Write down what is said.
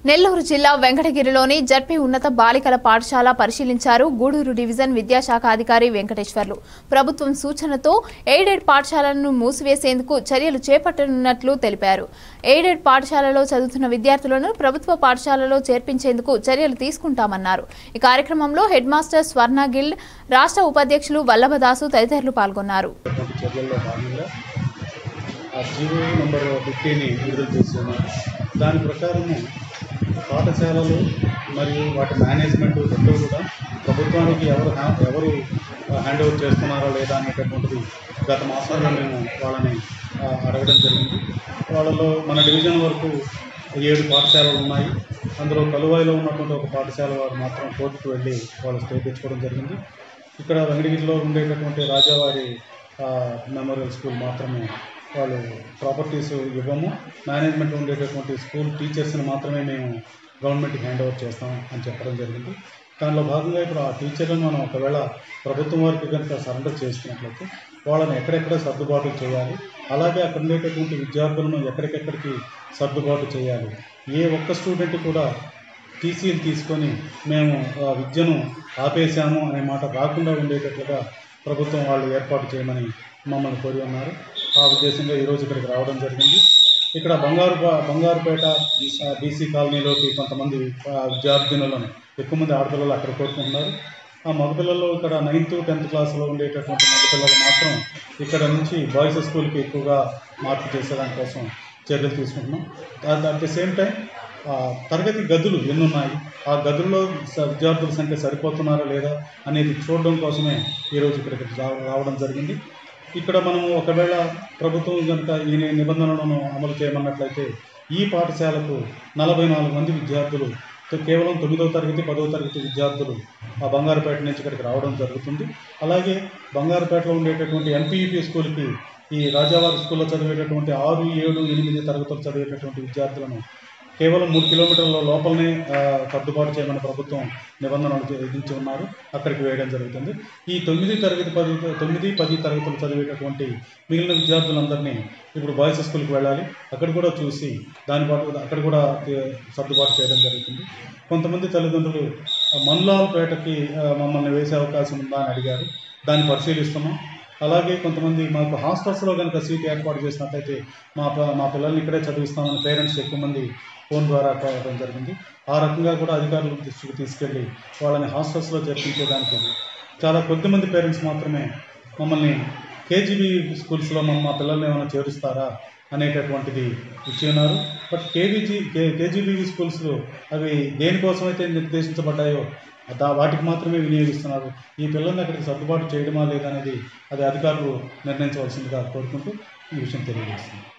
నెల్లూరు జిల్లా వెంకటగిరిలోని జడ్పీ ఉన్నత బాలికల పాఠశాల పరిశీలించారు గూడూరు డివిజన్ విద్యాశాఖ అధికారి వెంకటేశ్వర్లు ప్రభుత్వం సూచనతో ఎయిడెడ్ పాఠశాలలను మూసివేసేందుకు చర్యలు చేపట్టనున్నట్లు తెలిపారు ఎయిడెడ్ పాఠశాలలో చదువుతున్న విద్యార్థులను ప్రభుత్వ పాఠశాలలో చేర్పించేందుకు చర్యలు తీసుకుంటామన్నారు ఈ కార్యక్రమంలో హెడ్ మాస్టర్ స్వర్ణ గిల్డ్ రాష్ట్ర ఉపాధ్యక్షులు వల్లభదాసు తదితరులు పాల్గొన్నారు అటువంటి చర్యల్లో భాగంగా ఆ జీవో నెంబర్ ఫిఫ్టీని విడుదల చేస్తున్నారు దాని ప్రకారము పాఠశాలలు మరియు వాటి మేనేజ్మెంట్ రెండూ కూడా ప్రభుత్వానికి ఎవరు హ్యా- ఎవరు హ్యాండ్ ఓవర్ చేస్తున్నారా లేదా అనేటటువంటిది గత మాసంలో మేము వాళ్ళని ఆ, అడగడం జరిగింది వాళ్ళలో మన డివిజన్ వరకు ఏడు పాఠశాలలు ఉన్నాయి అందులో కలువాయిలో ఉన్నటువంటి ఒక పాఠశాల వారు మాత్రం కోర్టుకు వెళ్ళి వాళ్ళు స్టే తెచ్చుకోవడం జరిగింది ఇక్కడ వెంకటగిరిలో ఉండేటటువంటి రాజావారి ఆ, మెమోరియల్ స్కూల్ మాత్రమే వాళ్ళు ప్రాపర్టీస్ ఇవ్వము మేనేజ్మెంట్ ఉండేటటువంటి స్కూల్ టీచర్స్ని మాత్రమే మేము గవర్నమెంట్కి హ్యాండ్ ఓవర్ చేస్తాం అని చెప్పడం జరిగింది దానిలో భాగంగా ఇప్పుడు ఆ టీచర్లను మనం ఒకవేళ ప్రభుత్వం వారికి కనుక సరెండర్ చేస్తున్నట్లయితే వాళ్ళని ఎక్కడెక్కడ సర్దుబాటు చేయాలి అలాగే అక్కడ ఉండేటటువంటి విద్యార్థులను ఎక్కడికెక్కడికి సర్దుబాటు చేయాలి ఏ ఒక్క స్టూడెంట్ కూడా టీసీలు తీసుకొని మేము ఆ, విద్యను ఆపేశాము అనే మాట రాకుండా ఉండేటట్లుగా ప్రభుత్వం వాళ్ళు ఏర్పాటు చేయమని మమ్మల్ని కోరి ఉన్నారు ఆ ఉద్దేశంగా ఈరోజు ఇక్కడికి రావడం జరిగింది ఇక్కడ బంగారు బంగారుపేట బీసీ కాలనీలోకి కొంతమంది ఆ, విద్యార్థినులను ఎక్కువ మంది ఆడపిల్లలు అక్కడ కోరుకుంటున్నారు ఆ మగపిల్లలు ఇక్కడ నైన్త్ టెన్త్ క్లాస్లో ఉండేటటువంటి మగపిల్లలు మాత్రం ఇక్కడ నుంచి బాయ్స్ స్కూల్కి ఎక్కువగా మార్పు చేసేదాని కోసం చర్యలు తీసుకుంటున్నాం అట్ ది సేమ్ టైం ఆ, తరగతి గదులు ఎన్ని ఉన్నాయి ఆ గదుల్లో స- విద్యార్థుల సంఖ్య సరిపోతున్నారా లేదా అనేది చూడడం కోసమే ఈరోజు ఇక్కడికి రా- రావడం జరిగింది ఇక్కడ మనము ఒకవేళ ప్రభుత్వం కనుక ఈ ని- నిబంధనలను అమలు చేయమన్నట్లయితే ఈ పాఠశాలకు నలభై నాలుగు మంది విద్యార్థులు తో- కేవలం తొమ్మిదవ తరగతి పదవ తరగతి విద్యార్థులు ఆ బంగారుపేట నుంచి ఇక్కడికి రావడం జరుగుతుంది అలాగే బంగారుపేటలో ఉండేటటువంటి ఎంపీఈపీ స్కూల్కి ఈ రాజావారి స్కూల్లో చదివేటటువంటి ఆరు ఏడు ఎనిమిది తరగతులు చదివేటటువంటి విద్యార్థులను కేవలం మూడు కిలోమీటర్ల లోపలనే ఆ, సర్దుబాటు చేయమని ప్రభుత్వం నిబంధనలు చే- విధించి ఉన్నారు అక్కడికి వేయడం జరుగుతుంది ఈ తొమ్మిది తరగతి పది తొమ్మిది పది తరగతులు చదివేటటువంటి మిగిలిన విద్యార్థులందరినీ ఇప్పుడు బాయ్స్ స్కూల్కి వెళ్ళాలి అక్కడ కూడా చూసి దాని పాటు అక్కడ కూడా ఏ, సర్దుబాటు చేయడం జరుగుతుంది కొంతమంది తల్లిదండ్రులు ఆ, మన్లాల్పేటకి ఆ, మమ్మల్ని వేసే అవకాశం ఉందా అని అడిగారు దాన్ని పరిశీలిస్తున్నాం అలాగే కొంతమంది మాకు హాస్టల్స్లో కనుక సీట్ ఏర్పాటు చేసినట్లయితే మా ప- మా పిల్లల్ని ఇక్కడే చదివిస్తామని పేరెంట్స్ ఎక్కువ మంది ఫోన్ ద్వారా కోరడం జరిగింది ఆ రకంగా కూడా అధికారుల దృష్టికి తీసుకెళ్ళి వాళ్ళని హాస్టల్స్లో చేర్పించేదానికి చాలా కొద్దిమంది పేరెంట్స్ మాత్రమే మమ్మల్ని కేజీబీ స్కూల్స్లో మా మా పిల్లల్ని ఏమైనా చేరుస్తారా అనేటటువంటిది ఇచ్చి ఉన్నారు but KVG K KGBV schools అవి దేనికోసమైతే నిర్దేశించబడ్డాయో దా వాటికి మాత్రమే వినియోగిస్తున్నారు ఈ పిల్లల్ని అక్కడికి సర్దుబాటు చేయడమా లేదనేది అది అధికారులు నిర్ణయించవలసిందిగా కోరుకుంటూ ఈ విషయం తెలియజేస్తుంది